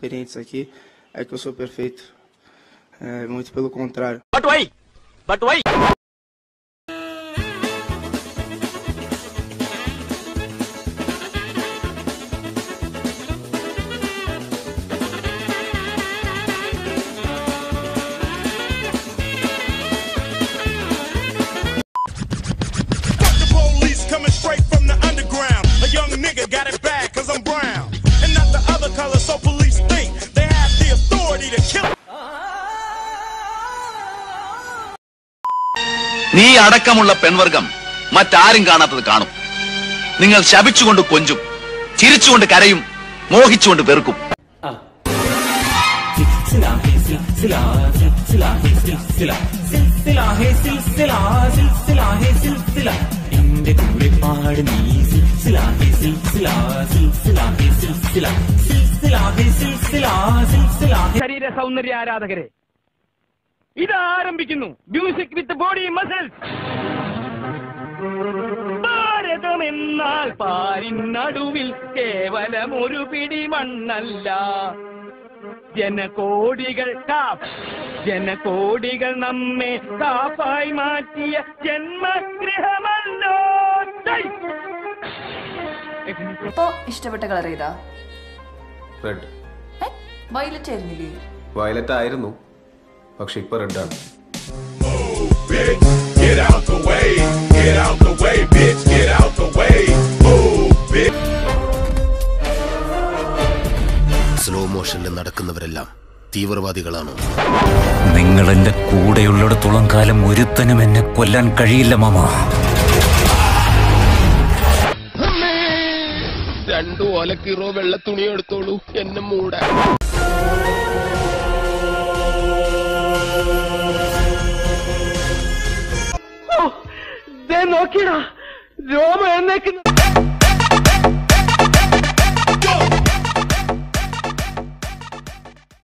experientes aqui é que eu sou perfeito. É, muito pelo contrário. But why? But why? Fuck the police coming straight from the underground. A young nigga got it bad cause I'm brown. And not the other color, so police think they have the authority to kill. നീ അടക്കമുള്ള പെൺവർഗം മറ്റാരും കാണാത്തത് കാണും നിങ്ങൾ ശപിച്ചുകൊണ്ട് കൊഞ്ചും ചിരിച്ചുകൊണ്ട് കരയും മോഹിച്ചുകൊണ്ട് വെറുക്കും എന്റെ കൂടെ പാട് നീ സിൽസിലാഹേ സിൽസില സിൽസിലാഹേ സിൽസില സിൽസിലാഹേ സിൽസില സിൽസിലാഹേ ശരീര സൗന്ദര്യ ആരാധകരെ ഇത് ആരംഭിക്കുന്നു music with body muscles Bharatam എന്നാൽ പാരിനടുവിൽ കേവലം ഒരു പിടി മണ്ണല്ല ജനകോടികൾ കാപ്പ് ജനകോടികൾ നമ്മെ കാപ്പായി മാറ്റിയ ജന്മഗൃഹമല്ലോ ദൈ. ഇപ്പൊ ഇഷ്ടപ്പെട്ട കളർ ഏതാ റെഡ് വയലറ്റ് ആയിരുന്നില്ലേ വയലറ്റ് ആയിരുന്നു പക്ഷെ ഇപ്പൊ റെഡാണ് Get out the way, get out the way, bitch, get out the way. Move, bitch. Slow മോഷനിൽ നടക്കുന്നവരെല്ലാം തീവ്രവാദികളാണോ നിങ്ങൾ എന്റെ കൂടെയുള്ളിടത്തോളം കാലം ഒരുത്തനും എന്നെ കൊല്ലാൻ കഴിയില്ല മാമ രണ്ടു ഓലക്കീറോ വെള്ള തുണി എടുത്തോളൂ എന്നെ മൂടാൻ ദേ നോക്കിയടാ രോമ എന്നേക്കുന്നു